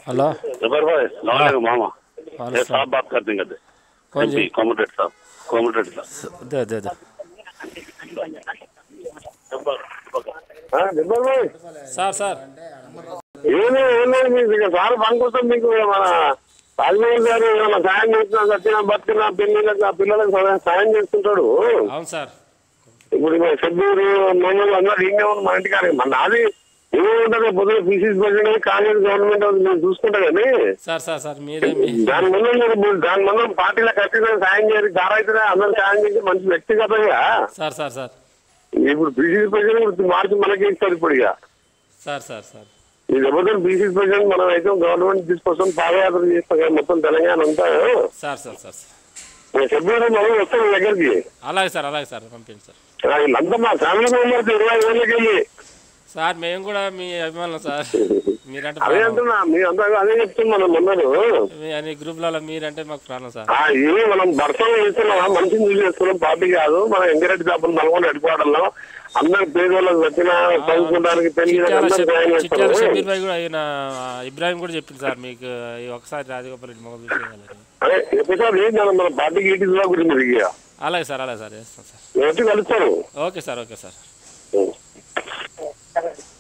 Hello जबर भाई सलाम मामा वालेकुम ये साहब बात कर देंगे कौन जी कॉमरेड साहब कॉमरेड साहब दे दे दे జబ్బర్ భాయ్ సార్ సార్ ఏమీ ఏమీ మీకు ఇక సార్ పనికొస్తాం మీకు మన రాజమోహన్ గారు ఏమైనా సాయం చేస్తున్నా చచ్చినా బతికినా పిల్లలకు ఆ పిల్లలకు సహాయం- సాయం చేస్తుంటాడు అవును సార్ ఇప్పుడు మా సభ్యుడు మమ్మల్ని అందరూ ఇంకే ఉంది మా ఇంటికాడ మన నాది ఏముంటుంది పొద్దున పీసీసీ ప్రెసిడెంట్ కాంగ్రెస్ గవర్నమెంట్ ఉంది మేము చూసుకుంటా కానీ సార్ సార్ సార్ మీరే మీ దాని ముందు మీరు దాని ముందు పార్టీలో ఖచ్చితంగా సాయం చేయాలి దారైతే అందరూ సాయం చేసి మంచి వ్యక్తిగతంగా సార్ సార్ సార్ ఇప్పుడు బీసీసీ ప్రెసిడెంట్ మార్చి మనకి ఇస్తారు ఇప్పుడు ఇక సార్ సార్ సార్ ఈ దెబ్బతో బీసీసీ ప్రెసిడెంట్ మనం అయితే గవర్నమెంట్ తీసుకొస్తాం పాదయాత్ర చేస్తాం కదా మొత్తం తెలంగాణ అంతా సార్ సార్ సార్ నేను చెప్పాను మనం వస్తాం మీ దగ్గరికి అలాగే సార్ అలాగే సార్ పంపించండి సార్ ఆ, వీళ్ళంతా మా ఫ్యామిలీ మెంబర్స్ ఇరవై ఏళ్ళకి వెళ్ళి సార్ మేము కూడా మీ అభిమానులు సార్ మీరంటే అదే ప్రాణం. అంటున్నా మీ అంతా అదే చెప్తున్నాం మనం అందరూ మీ అన్ని గ్రూప్లలో మీరంటే మాకు ప్రాణం సార్ ఆ, ఇవి మనం భర్తలు చేస్తున్నాం మంచిని చూసి చేస్తున్నాం పార్టీ కాదు మనం ఎంకరెడ్డి చేపలు నల్గొండ హెడ్క్వార్టర్లో అందరు పేదోళ్ళకి వచ్చిన చదువుకోవడానికి పెళ్లి చిట్యాల అందరూ షబీ- జాయిన్ చిట్యాల చేస్తారు షబీర్ భాయ్ కూడా ఆయన ఇబ్రాహిం కూడా చెప్పింది సార్ మీకు ఈ ఒకసారి రాజగోపాల్ రెడ్డి మొగ చూసేయాలని అదే ఎప్పుడు ఏంటి మనం మన పార్టీకి ఈటీసీ గురించి మీరు ఇక అలాగే సార్ అలాగే సార్ చేస్తాం సార్ నేను వచ్చి కలుస్తాను ఓకే సార్ ఓకే సార్ ఉం.